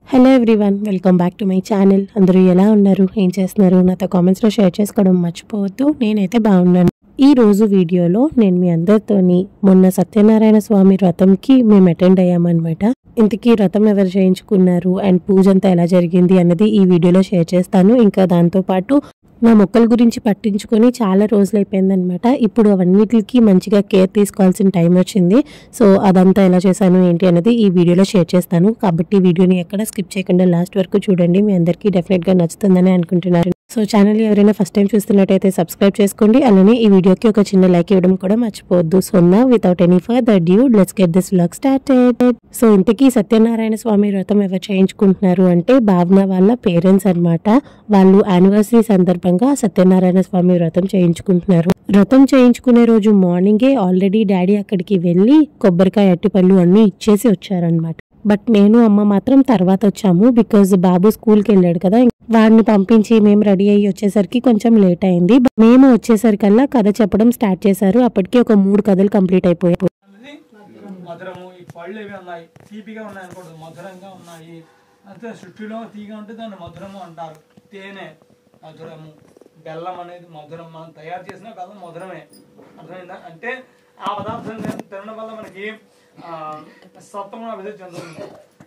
Hello everyone welcome back to my channel అందరూ ఎలా ఉన్నారు ఏం చేస్తున్నారు నాతో కామెంట్స్లో షేర్ చేసుకోవడం మర్చిపోవద్దు నేనైతే బాగున్నాను ఈ రోజు వీడియోలో నేను మీ అందరితోని మొన్న సత్యనారాయణ స్వామి వ్రతంకి మేము అటెండ్ అయ్యామన్నమాట ఇంతకీ వ్రతం ఎవరు చేయించుకున్నారు అండ్ పూజ అంతా ఎలా జరిగింది అన్నది ఈ వీడియోలో షేర్ చేస్తాను ఇంకా దాంతోపాటు నా మొక్కల గురించి పట్టించుకొని చాలా రోజులు అయిపోయిందనమాట ఇప్పుడు అవన్నిటికి మంచిగా కేర్ తీసుకోవాల్సిన టైం వచ్చింది సో అదంతా ఎలా చేశాను ఏంటి అనేది ఈ వీడియోలో షేర్ చేస్తాను కాబట్టి ఈ వీడియోని ఎక్కడ స్కిప్ చేయకుండా లాస్ట్ వరకు చూడండి మీ అందరికీ డెఫినెట్గా నచ్చుతుందని అనుకుంటున్నారు సో ఛానల్ ఎవరైనా ఫస్ట్ టైం చూస్తున్నట్టయితే సబ్స్క్రైబ్ చేసుకోండి అలానే ఈ వీడియోకి ఒక చిన్న లైక్ ఇవ్వడం కూడా మర్చిపోవద్దు సో నా without any further due let's get this vlog started so ఇంతకీ సత్యనారాయణ స్వామి వ్రతం ఎవరు చేయించుకుంటున్నారు అంటే భావన వాళ్ళ పేరెంట్స్ అన్నమాట వాళ్ళు యానివర్సరీ సందర్భంగా సత్యనారాయణ స్వామి వ్రతం చేయించుకుంటున్నారు వ్రతం చేయించుకునే రోజు మార్నింగే ఆల్రెడీ డాడీ అక్కడికి వెళ్ళి కొబ్బరికాయ అట్టిపళ్ళు అన్ని ఇచ్చేసి వచ్చారనమాట బట్ నేను అమ్మ మాత్రం తర్వాత వచ్చాము బికాజ్ బాబు స్కూల్కి వెళ్ళాడు కదా వాడిని పంపించి మేము రెడీ అయ్యి వచ్చేసరికి కొంచెం లేట్ అయింది మేము వచ్చేసరికల్లా కథ చెప్పడం స్టార్ట్ చేశారు అప్పటికి ఒక మూడు కథలు కంప్లీట్ అయిపోయాయి అనేది మధురము ఈ పళ్ళు ఇవి ఉన్నాయి తీపిగా ఉన్నాయి అనుకోండి మధురంగా ఉన్నాయి అంటే సృష్టిలో తీగ ఉంటే దాన్ని మధురము అంటారు తేనె మధురము బెల్లం అనేది మధురం మనం తయారు చేసిన బెల్లం మధురమే అర్థమైందా అంటే ఆ పదార్థం తిన- తినడం వల్ల మనకి ఆ, సత్వం అభివృద్ధి చెందుతుంది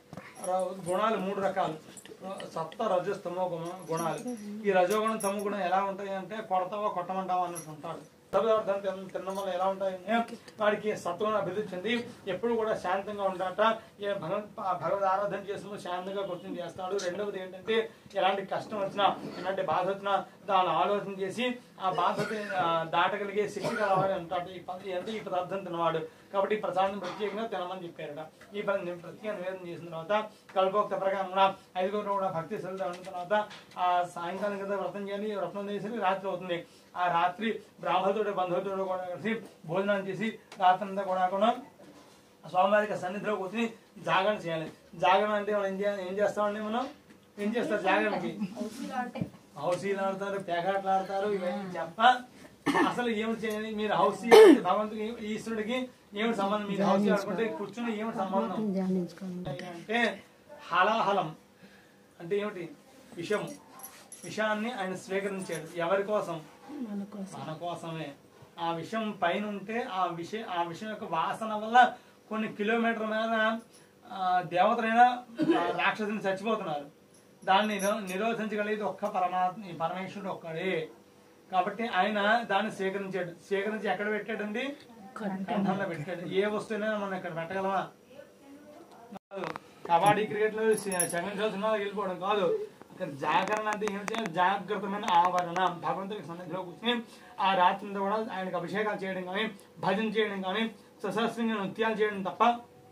ర- గుణాలు మూడు రకాలు సప్త రజస్ తమో గుణ- గుణాలు ఈ రజోగుణం తమో గుణం ఎలా ఉంటాయి అంటే కొడతావా కొట్టమంటావా అన్నట్టు ఉంటాడు పదార్థం తిన- తినడం వల్ల ఎలా ఉంటాయంటే వాడికి సత్వం అభివృద్ధి చెంది ఎప్పుడు కూడా శాంతంగా ఉండట ఏ భగవద్ భగవద్ ఆరాధన చేసినప్పుడు శాంతంగా కూర్చొని చేస్తాడు రెండవది ఏంటంటే ఎలాంటి కష్టం వచ్చినా ఎలాంటి బాధ వచ్చినా దాన్ని ఆలోచన చేసి ఆ బాధని ఆ, దాటగలిగే శక్తి కలవాడు అంటాడు ఈ పద- అంటే ఈ పదార్థం తినవాడు కాబట్టి ఈ ప్రసాదం ప్రత్యేకంగా తినమని చెప్పారట ఈ పని నేను ప్రత్యేక నివేదన చేసిన తర్వాత కల్పోక్త ప్రకారంగా ఐదుగురు కూడా భక్తి శ్రద్ధ ఉన్న తర్వాత ఆ సాయంకాలం కదా వ్రతం చేయాలి వ్రతం చేసి రాత్రి అవుతుంది ఆ రాత్రి బ్రాహ్మణుడు బంధువులతో కూడా కలిసి భోజనం చేసి రాత్రి అంతా కూడా కూడా స్వామివారికి సన్నిధిలో కూర్చొని జాగరణ చేయాలి జాగరణ అంటే మనం ఏం చేయాలి ఏం చేస్తామండి మనం ఏం చేస్తారు జాగరణకి హౌసీలు ఆడతారు పేకాట్లు ఆడతారు ఇవన్నీ చెప్ప అసలు ఏమిటి చేయాలి మీరు హౌసీ భగవంతుడికి ఈశ్వరుడికి ఏమిటి సంబంధం మీరు హౌసీ ఆడుకుంటే కూర్చుని ఏమిటి సంబంధం అంటే హలాహలం అంటే ఏమిటి విషము విషాన్ని ఆయన స్వీకరించాడు ఎవరి కోసం మన కోసమే ఆ విషయం పైన ఉంటే ఆ విషయం ఆ విషయం యొక్క వాసన వల్ల కొన్ని కిలోమీటర్ల మీద ఆ, దేవతలైనా ఆ, రాక్షసుని చచ్చిపోతున్నారు దాన్ని నిరో- నిరోధించగలిగేది ఒక్క పరమాత్మ ఈ పరమేశ్వరుడు ఒక్కడే కాబట్టి ఆయన దాన్ని స్వీకరించాడు స్వీకరించి ఎక్కడ పెట్టాడండి కంఠంలో పెట్టాడు ఏ వస్తువునైనా మనం ఇక్కడ పెట్టగలమా కాదు కబడ్డీ క్రికెట్ లో సెకండ్ షో సినిమా వెళ్ళిపోవడం కాదు అక్కడ జాగరణ అంటే ఏంటంటే జాగ్రత్తమైన ఆవరణ భగవంతుడికి సన్నిధిలో కూర్చొని ఆ రాత్రి అంతా కూడా ఆయనకు అభిషేకాలు చేయడం కానీ భజన చేయడం కానీ సశస్త్రంగా నృత్యాలు చేయడం తప్ప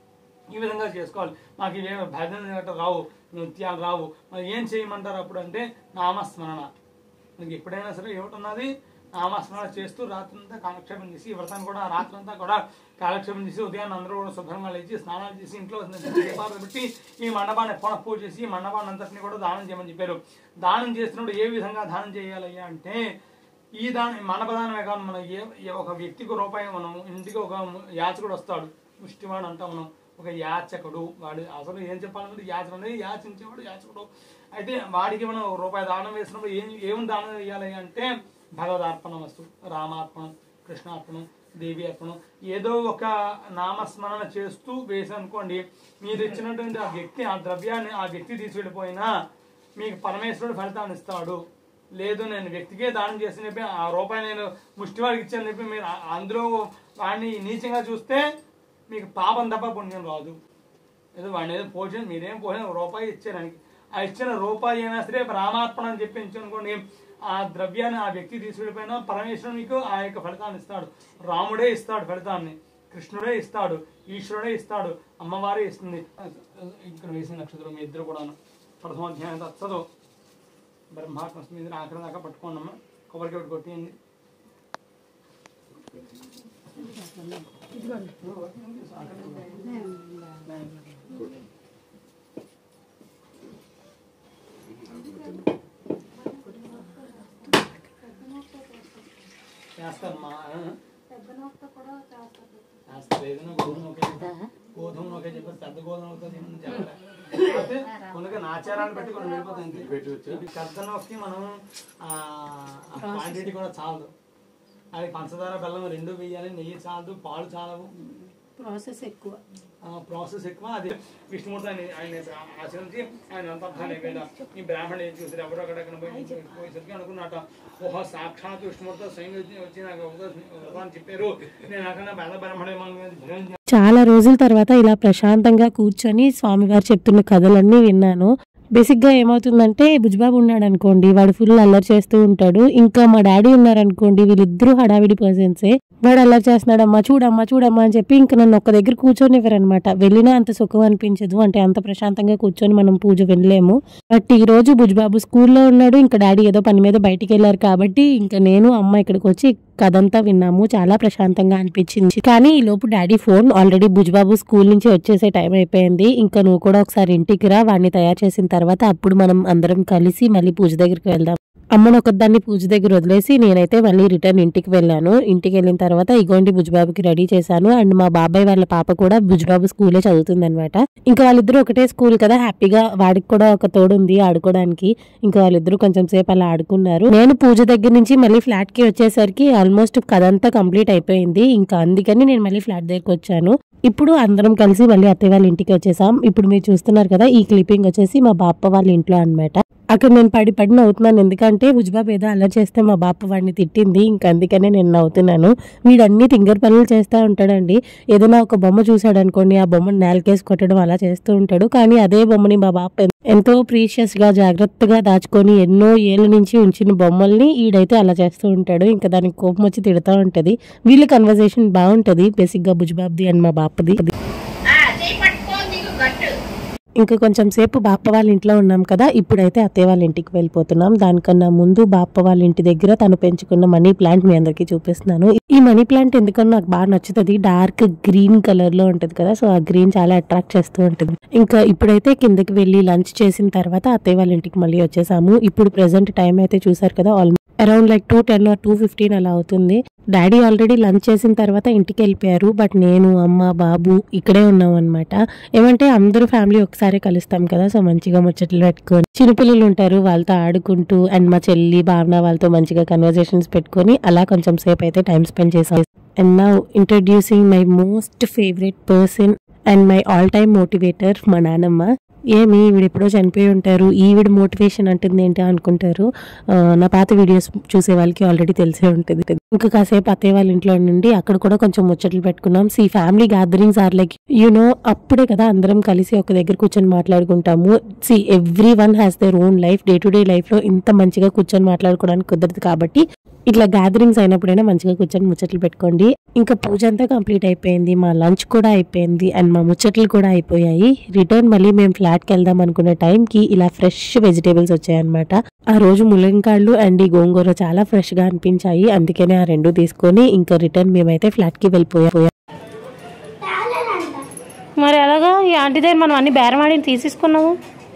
ఈ విధంగా చేసుకోవాలి మాకు ఇవేమి భజన గట్రా రావు నృత్యాలు రావు మరి ఏం చేయమంటారు అప్పుడు అంటే నామస్మరణ మీకు ఎప్పుడైనా సరే ఏమిటున్నది నామస్మరణ చేస్తూ రాత్రంతా కాలక్షేపం చేసి ఈ వ్రతాన్ని కూడా ఆ రాత్రంతా కూడా కాలక్షేపం చేసి ఉదయాన్ని అందరూ కూడా శుభ్రంగా లేచి స్నానాలు చేసి ఇంట్లో దీపాలు పెట్టి ఈ మండపాన్ని పునః పూజ చేసి ఈ మండపాన్ని అంతటిని కూడా దానం చేయమని చెప్పారు దానం చేసినప్పుడు ఏ విధంగా దానం చేయాలయ్యా అంటే ఈ దాని మండపదానమే కాదు మనం ఏ ఏ ఒక వ్యక్తికి రూపాయి మనం ఇంటికి ఒక యాచకుడు వస్తాడు ముష్టివాడు అంటాం మనం ఒక యాచకుడు వాడు అసలు ఏం చెప్పాలంటే యాచకుడు అనేది యాచించేవాడు యాచకుడు అయితే వాడికి మనం ఒక రూపాయి దానం వేసినప్పుడు ఏం ఏం దానం వేయాలి అంటే భగవదార్పణ వస్తు రామార్పణం కృష్ణార్పణం దేవి అర్పణం ఏదో ఒక నామస్మరణ చేస్తూ వేసి అనుకోండి మీరు ఇచ్చినటువంటి ఆ వ్యక్తి ఆ ద్రవ్యాన్ని ఆ వ్యక్తి తీసుకెళ్ళిపోయినా మీకు పరమేశ్వరుడు ఫలితాన్ని ఇస్తాడు లేదు నేను వ్యక్తికే దానం చేసి చెప్పి ఆ రూపాయి నేను ముష్టివాడికి ఇచ్చాను చెప్పి మీరు ఆ- అందులో వాడిని నీచంగా చూస్తే మీకు పాపం తప్ప పుణ్యం రాదు ఏదో వాడిని ఏదో పోషణ మీరేం పోషణ రూపాయి ఇచ్చారనికి ఆ ఇచ్చిన రూపాయి అయినా సరే రామార్పణ అని చెప్పి అనుకోండి ఆ ద్రవ్యాన్ని ఆ వ్యక్తి తీసుకెళ్ళిపోయినా పరమేశ్వరుడు మీకు ఆ యొక్క ఫలితాన్ని ఇస్తాడు రాముడే ఇస్తాడు ఫలితాన్ని కృష్ణుడే ఇస్తాడు ఈశ్వరుడే ఇస్తాడు అమ్మవారే ఇస్తుంది ఇక్కడ వేసిన నక్షత్రం మీ ఇద్దరు కూడాను ప్రథమ అధ్యాయం చదువు బ్రహ్మాత్మ మీద ఆఖరి దాకా పట్టుకోండి అమ్మ కొబ్బరికాయ ఒకటి కొట్టేయండి చేస్తానమ్మా పెద్ద నొక్క కూడా చేస్తారు చేస్తారు ఏదైనా గోధుమ ఒకే గోధుమ ఒకే చెప్పారు పెద్ద గోధుమ అవుతుంది ఏమన్నా చెప్పలే అయితే కొన్ని ఆచారాలు పెట్టి కొన్ని వెళ్ళిపోతాయి అంతే. ఇవి పెద్ద నొక్కి మనం క్వాంటిటీ కూడా చాలదు అది పంచదార బెల్లం రెండు వేయాలి నెయ్యి చాలదు పాలు చాలవు ప్రాసెస్ ఎక్కువ ప్రాసెస్ ఎక్కువ అది విష్ణుమూర్తి ఆయన ఆయన ఆచరించి ఆయన అంతర్ధానం అయిపోయిన ఈ బ్రాహ్మణుడు ఏం చూసారు ఎవరు అక్కడక్కడ పోయి పోయేసరికి అనుకున్నట ఓహో సాక్షాత్ విష్ణుమూర్తి స్వయంగా వచ్చి వచ్చి నాకు ఉపదేశం చెప్పారు నేను అక్కడ బెల్ల బ్రాహ్మణ చాలా రోజుల తర్వాత ఇలా ప్రశాంతంగా కూర్చొని స్వామివారు చెప్తున్న కథలన్నీ విన్నాను బేసిక్ గా ఏమవుతుందంటే బుజ్బాబు ఉన్నాడు అనుకోండి వాడు ఫుల్ అల్లరి చేస్తూ ఉంటాడు ఇంకా మా డాడీ ఉన్నారనుకోండి వీళ్ళిద్దరూ హడావిడి పర్సన్సే వాడు అల్లరి చేస్తున్నాడమ్మా చూడమ్మా చూడమ్మా అని చెప్పి ఇంకా నన్ను ఒక్క దగ్గర కూర్చొనివ్వరనమాట వెళ్ళినా అంత సుఖం అనిపించదు అంటే అంత ప్రశాంతంగా కూర్చొని మనం పూజ వెళ్ళలేము బట్ ఈ రోజు బుజ్బాబు స్కూల్లో ఉన్నాడు ఇంకా డాడీ ఏదో పని మీద బయటికి వెళ్ళారు కాబట్టి ఇంకా నేను అమ్మ ఇక్కడికి వచ్చి కథంతా విన్నాము చాలా ప్రశాంతంగా అనిపించింది కానీ ఈ లోపు daddy phone already Bujbabu school నుంచి వచ్చేసే టైం అయిపోయింది ఇంకా నువ్వు కూడా ఒకసారి ఇంటికి రా వాడిని తయారు చేసిన తర్వాత అప్పుడు మనం అందరం కలిసి మళ్ళీ పూజ దగ్గరికి వెళ్దాం అమ్మను ఒకదాన్ని పూజ దగ్గర వదిలేసి నేనైతే మళ్ళీ రిటర్న్ ఇంటికి వెళ్ళాను ఇంటికి వెళ్ళిన తర్వాత ఇగోండి బుజ్బాబుకి రెడీ చేశాను అండ్ మా బాబాయ్ వాళ్ళ పాప కూడా బుజ్బాబు స్కూలే చదువుతుంది అనమాట ఇంకా వాళ్ళిద్దరూ ఒకటే స్కూల్ కదా హ్యాపీగా వాడికి కూడా ఒక తోడు ఉంది ఆడుకోవడానికి ఇంకా వాళ్ళిద్దరూ కొంచెం సేపు అలా ఆడుకున్నారు నేను పూజ దగ్గర నుంచి మళ్ళీ ఫ్లాట్ కి వచ్చేసరికి ఆల్మోస్ట్ కథంతా కంప్లీట్ అయిపోయింది ఇంకా అందుకని నేను మళ్ళీ ఫ్లాట్ దగ్గరికి వచ్చాను ఇప్పుడు అందరం కలిసి మళ్ళీ అత్తయ్య వాళ్ళ ఇంటికి వచ్చేసాం ఇప్పుడు మీరు చూస్తున్నారు కదా ఈ క్లిప్పింగ్ వచ్చేసి మా బాప్ప వాళ్ళ ఇంట్లో అన్నమాట అక్కడ నేను పడి పడి నవ్వుతున్నాను ఎందుకంటే భుజ్బాబు ఏదో అలా చేస్తే మా బాప్ప వాడిని తిట్టింది ఇంకా అందుకనే నేను నవ్వుతున్నాను వీడన్ని తింగర్ పనులు చేస్తూ ఉంటాడండి ఏదైనా ఒక బొమ్మ చూసాడు అనుకోండి ఆ బొమ్మను నేలకేసి కొట్టడం అలా చేస్తూ ఉంటాడు కానీ అదే బొమ్మని మా బాప్ప ఎంతో ప్రీషియస్ గా జాగ్రత్తగా దాచుకొని ఎన్నో ఏళ్ళ నుంచి ఉంచిన బొమ్మల్ని ఈడైతే అలా చేస్తూ ఉంటాడు ఇంకా దానికి కోపం వచ్చి తిడతా ఉంటది వీళ్ళ కన్వర్సేషన్ బాగుంటది బేసిక్ గా బుజ్బాబ్ది అండ్ మా బాపది ఇంకా కొంచెం సేపు బాప్ప వాళ్ళ ఇంట్లో ఉన్నాం కదా ఇప్పుడైతే అత్తయ్య వాళ్ళ ఇంటికి వెళ్ళిపోతున్నాం దానికన్నా ముందు బాప్ప వాళ్ళ ఇంటి దగ్గర తను పెంచుకున్న మనీ ప్లాంట్ మీ అందరికీ చూపిస్తున్నాను ఈ మనీ ప్లాంట్ ఎందుకన్నా నాకు బాగా నచ్చుతుంది డార్క్ గ్రీన్ కలర్ లో ఉంటది కదా సో ఆ గ్రీన్ చాలా అట్రాక్ట్ చేస్తూ ఉంటుంది ఇంకా ఇప్పుడైతే కిందకి వెళ్ళి లంచ్ చేసిన తర్వాత అత్తయ్య వాళ్ళ ఇంటికి మళ్ళీ వచ్చేసాము ఇప్పుడు ప్రెసెంట్ టైం అయితే చూసారు కదా almost around like two ten or two fifteen అలా అవుతుంది డాడీ ఆల్రెడీ లంచ్ చేసిన తర్వాత ఇంటికి వెళ్ళిపోయారు బట్ నేను అమ్మ బాబు ఇక్కడే ఉన్నాం అనమాట ఏమంటే అందరూ ఫ్యామిలీ ఒకసారి కలుస్తాం కదా సో మంచిగా ముచ్చట్లు పెట్టుకొని చిన్నపిల్లలు ఉంటారు వాళ్ళతో ఆడుకుంటూ అండ్ మా చెల్లి భావన వాళ్ళతో మంచిగా కన్వర్జేషన్స్ పెట్టుకొని అలా కొంచెం సేపు అయితే టైం స్పెండ్ చేసాం and now introducing my most favourite person and my all time motivator మా నానమ్మ ఏమి ఈవిడ ఎప్పుడో చనిపోయి ఉంటారు ఈవిడ మోటివేషన్ అంటుంది ఏంటి అనుకుంటారు ఆ, నా పాత వీడియోస్ చూసే వాళ్ళకి ఆల్రెడీ తెలిసే ఉంటుంది ఇంకా కాసేపు అత్తయ్య వాళ్ళ ఇంట్లో నుండి అక్కడ కూడా కొంచెం ముచ్చట్లు పెట్టుకున్నాం see family gatherings are like you know అప్పుడే కదా అందరం కలిసి ఒక దగ్గర కూర్చొని మాట్లాడుకుంటాము see everyone has their own life day to day life లో ఇంత మంచిగా కూర్చొని మాట్లాడుకోవడానికి కుదరదు కాబట్టి ఇట్లా గ్యాదరింగ్స్ అయినప్పుడైనా మంచిగా కూర్చొని ముచ్చట్లు పెట్టుకోండి ఇంకా పూజ అంతా కంప్లీట్ అయిపోయింది మా లంచ్ కూడా అయిపోయింది అండ్ మా ముచ్చట్లు కూడా అయిపోయాయి రిటర్న్ మళ్ళీ మేము ఫ్లాట్ కి వెళ్దాం అనుకునే టైం కి ఇలా ఫ్రెష్ వెజిటేబుల్స్ వచ్చాయన్నమాట ఆ రోజు ములంకాళ్ళు అండ్ ఈ గోంగూర చాలా ఫ్రెష్ గా అనిపించాయి అందుకనే ఆ రెండు తీసుకొని ఇంకా రిటర్న్ మేమైతే ఫ్లాట్ కి వెళ్ళిపోయాం మరి అలాగా ఈ ఆంటీ దగ్గర మనం అన్ని బేరమాడి తీసేసుకున్నాము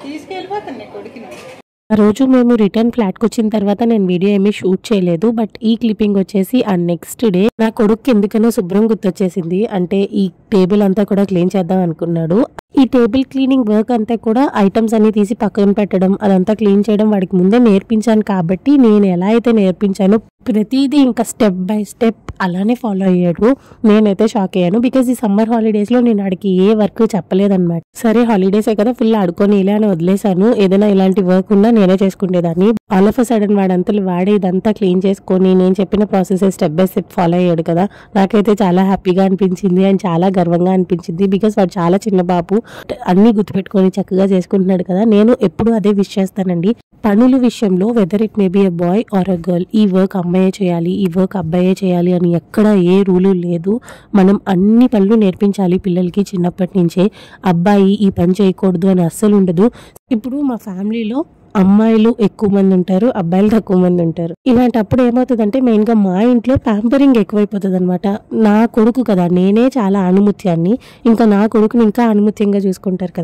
ఆ రోజు మేము రిటర్న్ ఫ్లాట్ కి వచ్చిన తర్వాత నేను వీడియో ఏమీ షూట్ చేయలేదు బట్ ఈ క్లిప్పింగ్ వచ్చేసి ఆ నెక్స్ట్ డే నా కొడుకు ఎందుకనో శుభ్రం గుర్తొచ్చేసింది అంటే ఈ టేబుల్ అంతా కూడా క్లీన్ చేద్దాం అనుకున్నాడు ఈ టేబుల్ క్లీనింగ్ వర్క్ అంతా కూడా ఐటమ్స్ అన్ని తీసి పక్కన పెట్టడం అదంతా క్లీన్ చేయడం వాడికి ముందే నేర్పించాను కాబట్టి నేను ఎలా అయితే నేర్పించానో ప్రతిదీ ఇంకా స్టెప్ బై స్టెప్ అలానే ఫాలో అయ్యాడు నేనైతే షాక్ అయ్యాను బికాజ్ ఈ సమ్మర్ హాలిడేస్ లో నేను వాడికి ఏ వర్క్ చెప్పలేదన్నమాట సరే హాలిడేసే కదా ఫుల్ ఆడుకొని ఇలా అని వదిలేశాను ఏదైనా ఇలాంటి వర్క్ ఉన్నా నేనే చేసుకునేదాన్ని ఆల్ ఆఫ్ సడన్ వాడంతలు వాడే ఇదంతా క్లీన్ చేసుకొని నేను చెప్పిన process step by step follow అయ్యాడు కదా నాకైతే చాలా హ్యాపీగా అనిపించింది అండ్ చాలా గర్వంగా అనిపించింది బికాస్ వాడు చాలా చిన్న బాబు అన్ని గుర్తుపెట్టుకొని చక్కగా చేసుకుంటున్నాడు కదా నేను ఎప్పుడు అదే విష్ చేస్తానండి పనుల విషయంలో whether it may be a boy or a girl ఈ వర్క్ అమ్మాయే చేయాలి ఈ వర్క్ అబ్బాయే చేయాలి అని ఎక్కడ ఏ రూలు లేదు మనం అన్ని పనులు నేర్పించాలి పిల్లలకి చిన్నప్పటి నుంచే అబ్బాయి ఈ పని చేయకూడదు అని అస్సలు ఉండదు ఇప్పుడు మా ఫ్యామిలీలో అమ్మాయిలు ఎక్కువ మంది ఉంటారు అబ్బాయిలు తక్కువ మంది ఉంటారు ఇలాంటప్పుడు ఏమవుతుందంటే మెయిన్ గా మా ఇంట్లో ప్యాంపరింగ్ ఎక్కువైపోతుంది అనమాట నా కొడుకు కదా నేనే చాలా ఆణిముత్యాన్ని ఇంకా నా కొడుకుని ఇంకా ఆణిముత్యంగా చూసుకుంటారు కదా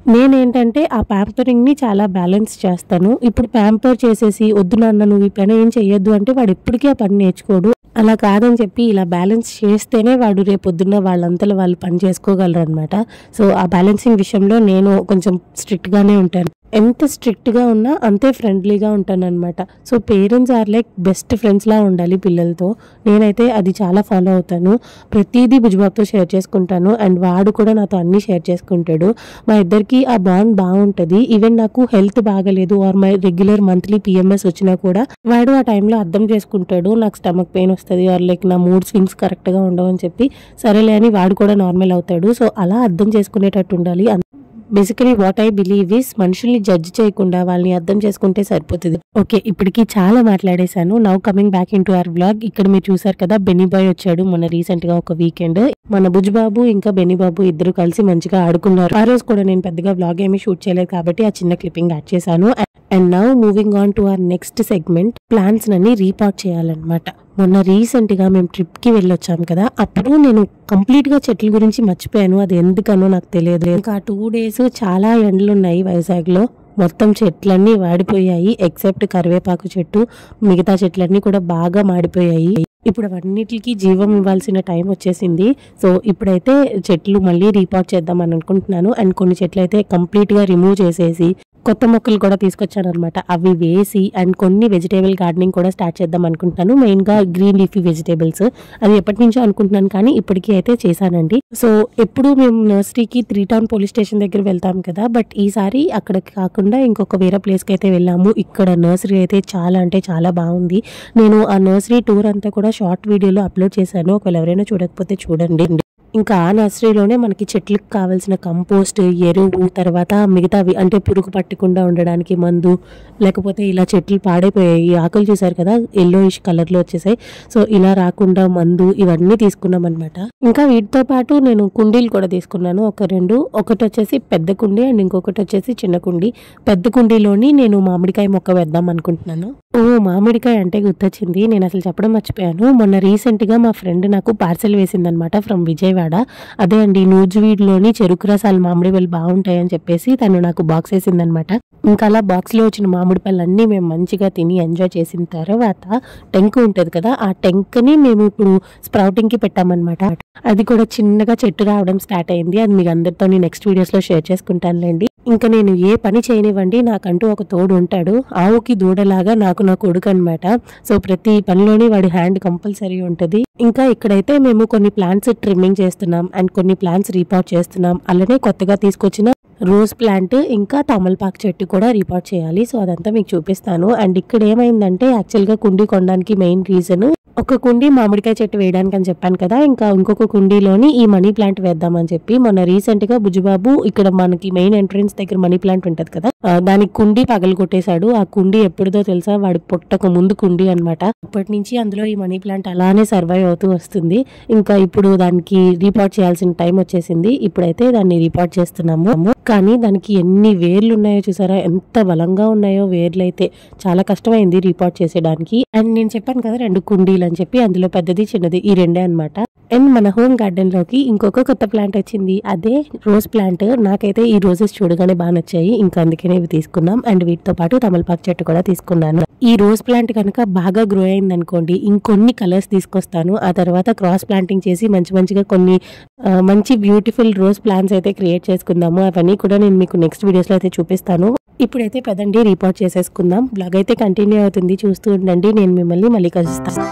నేనేంటంటే ఆ ప్యాంపరింగ్ ని చాలా బ్యాలెన్స్ చేస్తాను ఇప్పుడు ప్యాంపర్ చేసేసి వద్దు నాన్న నువ్వు ఈ పని ఏం చెయ్యొద్దు అంటే వాడు ఎప్పటికీ ఆ పని నేర్చుకోడు అలా కాదని చెప్పి ఇలా బ్యాలెన్స్ చేస్తేనే వాడు రేపు పొద్దున్న వాళ్ళంతలో వాళ్ళు పని చేసుకోగలరు అనమాట సో ఆ బ్యాలెన్సింగ్ విషయంలో నేను కొంచెం స్ట్రిక్ట్ గానే ఉంటాను ఎంత స్ట్రిక్ట్ గా ఉన్నా అంతే ఫ్రెండ్లీగా ఉంటాను అనమాట so parents are like best friends లా ఉండాలి పిల్లలతో నేనైతే అది చాలా ఫాలో అవుతాను ప్రతిదీ భుజబాబుతో షేర్ చేసుకుంటాను అండ్ వాడు కూడా నాతో అన్ని షేర్ చేసుకుంటాడు మా ఇద్దరికి ఆ బాండ్ బాగుంటది ఈవెన్ నాకు హెల్త్ బాగలేదు or my regular monthly PMS వచ్చినా కూడా వాడు ఆ టైంలో అర్థం చేసుకుంటాడు నాకు స్టమక్ పెయిన్ వస్తుంది ఆర్ లైక్ నా మూడ్ స్వింగ్స్ కరెక్ట్ గా ఉండవని చెప్పి సరేలే అని వాడు కూడా నార్మల్ అవుతాడు సో అలా అర్థం చేసుకునేటట్టు ఉండాలి basically what I believe is మనుషుల్ని జడ్జ్ చేయకుండా వాళ్ళని అర్థం చేసుకుంటే సరిపోతుంది ఓకే ఇప్పటికి చాలా మాట్లాడేశాను now coming back into our blog ఇక్కడ మీరు చూసారు కదా బెనీ బాయ్ వచ్చాడు మొన్న రీసెంట్ గా ఒక వీకెండ్ మన బుజ్బాబు ఇంకా బెనీ బాబు ఇద్దరు కలిసి మంచిగా ఆడుకున్నారు ఆ రోజు కూడా నేను పెద్దగా బ్లాగ్ ఏమీ షూట్ చేయలేదు కాబట్టి ఆ చిన్న క్లిప్పింగ్ యాడ్ చేశాను and now moving on to our next segment plans నని రీపాట్ చేయాలన్నమాట మొన్న రీసెంట్ గా మేము ట్రిప్ కి వెళ్ళొచ్చాం కదా అప్పుడు నేను కంప్లీట్ గా చెట్ల గురించి మర్చిపోయాను అది ఎందుకనో నాకు తెలియదు ఇంకా టూ డేస్ చాలా ఎండలు ఉన్నాయి వైజాగ్ లో మొత్తం చెట్లన్నీ వాడిపోయాయి ఎక్సెప్ట్ కరివేపాకు చెట్టు మిగతా చెట్లన్నీ కూడా బాగా మాడిపోయాయి ఇప్పుడు అవన్నిటికి జీవం ఇవ్వాల్సిన టైం వచ్చేసింది సో ఇప్పుడైతే చెట్లు మళ్ళీ రీపాట్ చేద్దాం అని అనుకుంటున్నాను అండ్ కొన్ని చెట్లు అయితే కంప్లీట్ గా రిమూవ్ చేసేసి కొత్త మొక్కలు కూడా తీసుకొచ్చాను అనమాట అవి వేసి అండ్ కొన్ని వెజిటేబుల్ గార్డెనింగ్ కూడా స్టార్ట్ చేద్దాం అనుకుంటున్నాను మెయిన్ గా గ్రీన్ లీఫీ వెజిటేబుల్స్ అది ఎప్పటి నుంచో అనుకుంటున్నాను కానీ ఇప్పటికీ అయితే చేశానండి సో ఎప్పుడు మేము నర్సరీకి త్రీ టౌన్ పోలీస్ స్టేషన్ దగ్గర వెళ్తాం కదా బట్ ఈసారి అక్కడికి కాకుండా ఇంకొక వేరే ప్లేస్ కి అయితే వెళ్ళాము ఇక్కడ నర్సరీ అయితే చాలా అంటే చాలా బాగుంది నేను ఆ నర్సరీ టూర్ అంతా కూడా షార్ట్ వీడియోలో అప్లోడ్ చేశాను ఒకవేళ ఎవరైనా చూడకపోతే చూడండి ఇంకా ఆ నర్సరీలోనే మనకి చెట్లకు కావాల్సిన కంపోస్ట్ ఎరువు తర్వాత మిగతావి అంటే పురుగు పట్టకుండా ఉండడానికి మందు లేకపోతే ఇలా చెట్లు పాడైపోయాయి ఈ ఆకులు చూసారు కదా ఎల్లోయిష్ కలర్ లో వచ్చేసాయి సో ఇలా రాకుండా మందు ఇవన్నీ తీసుకున్నాం అనమాట ఇంకా వీటితో పాటు నేను కుండీలు కూడా తీసుకున్నాను ఒక రెండు ఒకటి వచ్చేసి పెద్ద కుండీ అండ్ ఇంకొకటి వచ్చేసి చిన్న కుండీ పెద్ద కుండీలోని నేను మామిడికాయ మొక్క వేద్దాం అనుకుంటున్నాను ఓ మామిడికాయ అంటే గుర్తొచ్చింది నేను అసలు చెప్పడం మర్చిపోయాను మొన్న రీసెంట్ గా మా ఫ్రెండ్ నాకు పార్సెల్ వేసిందనమాట ఫ్రమ్ విజయవాడ అదే అండి నూజువీడ్లోని చెరుకు రసాలు మామిడి పళ్ళు బాగుంటాయి అని చెప్పేసి తను నాకు బాక్స్ వేసిందనమాట ఇంకా అలా బాక్స్ లో వచ్చిన మామిడి పళ్ళు అన్ని మేము మంచిగా తిని ఎంజాయ్ చేసిన తర్వాత టెంక్ ఉంటది కదా ఆ టెంక్ ని మేము ఇప్పుడు స్ప్రౌటింగ్ కి పెట్టామన్నమాట అది కూడా చిన్నగా చెట్టు రావడం స్టార్ట్ అయింది అది మీకు అందరితో నెక్స్ట్ వీడియోస్ లో షేర్ చేసుకుంటానులేండి ఇంకా నేను ఏ పని చేయనివ్వండి నాకంటూ ఒక తోడు ఉంటాడు ఆవుకి దూడలాగా నాకు నా కొడుకు అనమాట సో ప్రతి పనిలోని వాడి హ్యాండ్ కంపల్సరీ ఉంటది ఇంకా ఇక్కడైతే మేము కొన్ని ప్లాంట్స్ ట్రిమ్మింగ్ చేస్తున్నాం అండ్ కొన్ని ప్లాంట్స్ రీపాట్ చేస్తున్నాం అలానే కొత్తగా తీసుకొచ్చిన రోజ్ ప్లాంట్ ఇంకా తమలపాకు చెట్టు కూడా రిపోర్ట్ చేయాలి సో అదంతా మీకు చూపిస్తాను అండ్ ఇక్కడ ఏమైందంటే యాక్చువల్ గా కుండీ కొనడానికి మెయిన్ రీజన్ ఒక కుండీ మామిడికాయ చెట్టు వేయడానికి అని చెప్పాను కదా ఇంకా ఇంకొక కుండీలోని ఈ మనీ ప్లాంట్ వేద్దామని చెప్పి మొన్న రీసెంట్ గా బుజ్జుబాబు ఇక్కడ మనకి మెయిన్ ఎంట్రన్స్ దగ్గర మనీ ప్లాంట్ ఉంటది కదా ఆ, దానికి కుండీ పగలు కొట్టేశాడు ఆ కుండీ ఎప్పుడుదో తెలుసా వాడి పుట్టక ముందు కుండీ అన్నమాట అప్పటి నుంచి అందులో ఈ మనీ ప్లాంట్ అలానే సర్వైవ్ అవుతూ వస్తుంది ఇంకా ఇప్పుడు దానికి రీపాట్ చేయాల్సిన టైం వచ్చేసింది ఇప్పుడైతే దాన్ని రీపాట్ చేస్తున్నాము కానీ దానికి ఎన్ని వేర్లు ఉన్నాయో చూసారా ఎంత బలంగా ఉన్నాయో వేర్లు అయితే చాలా కష్టమైంది రీపాట్ చేసేయడానికి అండ్ నేను చెప్పాను కదా రెండు కుండీలు అని చెప్పి అందులో పెద్దది చిన్నది ఈ రెండే అన్నమాట అండ్ మన హోమ్ గార్డెన్ లోకి ఇంకొక కొత్త ప్లాంట్ వచ్చింది అదే రోజ్ ప్లాంట్ నాకైతే ఈ రోజెస్ చూడగానే బాగా నచ్చాయి ఇంకా అందుకనే ఇవి తీసుకున్నాం అండ్ వీటితో పాటు తమలపాకు చెట్టు కూడా తీసుకున్నాను ఈ రోజ్ ప్లాంట్ కనుక బాగా గ్రో అయింది అనుకోండి ఇంకొన్ని కలర్స్ తీసుకొస్తాను ఆ తర్వాత క్రాస్ ప్లాంటింగ్ చేసి మంచి మంచిగా కొన్ని ఆ, మంచి బ్యూటిఫుల్ రోజ్ ప్లాంట్స్ అయితే క్రియేట్ చేసుకుందాము అవన్నీ కూడా నేను మీకు నెక్స్ట్ వీడియోస్ లో అయితే చూపిస్తాను ఇప్పుడైతే పదండి రిపోర్ట్ చేసేసుకుందాం బ్లాగ్ అయితే కంటిన్యూ అవుతుంది చూస్తూ ఉండండి నేను మిమ్మల్ని మళ్ళీ కలుస్తాను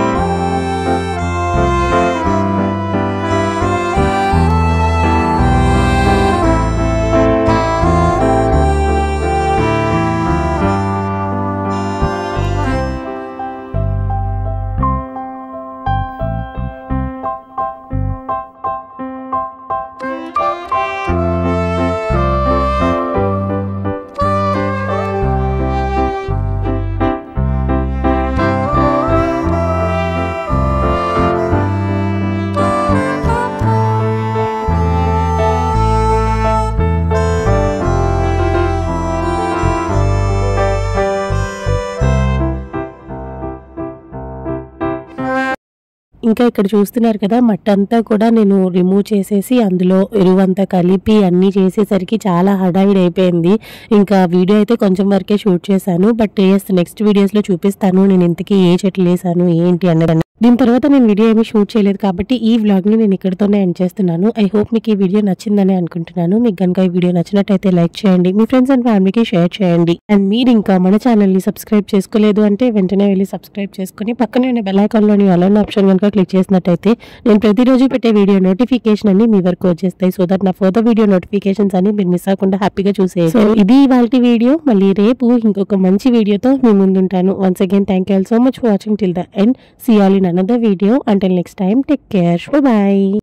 ఆ ఇంకా ఇక్కడ చూస్తున్నారు కదా మట్టి అంతా కూడా నేను రిమూవ్ చేసేసి అందులో ఎరువంతా కలిపి అన్నీ చేసేసరికి చాలా హడావిడి అయిపోయింది ఇంకా వీడియో అయితే కొంచెం వరకే షూట్ చేశాను బట్ ఎస్ నెక్స్ట్ వీడియోస్లో చూపిస్తాను నేను ఇంతకీ ఏ చెట్లు వేసాను ఏంటి అన్నది దీని తర్వాత నేను వీడియో ఏమీ షూట్ చేయలేదు కాబట్టి ఈ వ్లాగ్ని నేను ఇక్కడితోనే ఎండ్ చేస్తున్నాను ఐ హోప్ మీకు ఈ వీడియో నచ్చిందని అనుకుంటున్నాను మీకు కనుక ఈ వీడియో నచ్చినట్టయితే లైక్ చేయండి మీ ఫ్రెండ్స్ అండ్ ఫ్యామిలీకి షేర్ చేయండి అండ్ మీరు ఇంకా మన ఛానల్ని సబ్స్క్రైబ్ చేసుకోలేదు అంటే వెంటనే వెళ్ళి సబ్స్క్రైబ్ చేసుకుని పక్కనే ఉన్న బెల్ ఐకాన్లోని అలర్న్ ఆప్షన్ కనుక క్లిక్ చేసినట్టయితే నేను ప్రతిరోజు పెట్టే వీడియో నోటిఫికేషన్ అన్ని మీ వరకు వచ్చేస్తాయి సో దట్ నా ఫర్దర్ వీడియో నోటిఫికేషన్స్ అన్ని మీరు మిస్ అవ్వకుండా హ్యాపీగా చూసే సో ఇది ఇవాళ వీడియో మళ్ళీ రేపు ఇంకొక మంచి వీడియోతో మీ ముందుంటాను once again thank you all so much for watching till the end see all in another video until next time take care by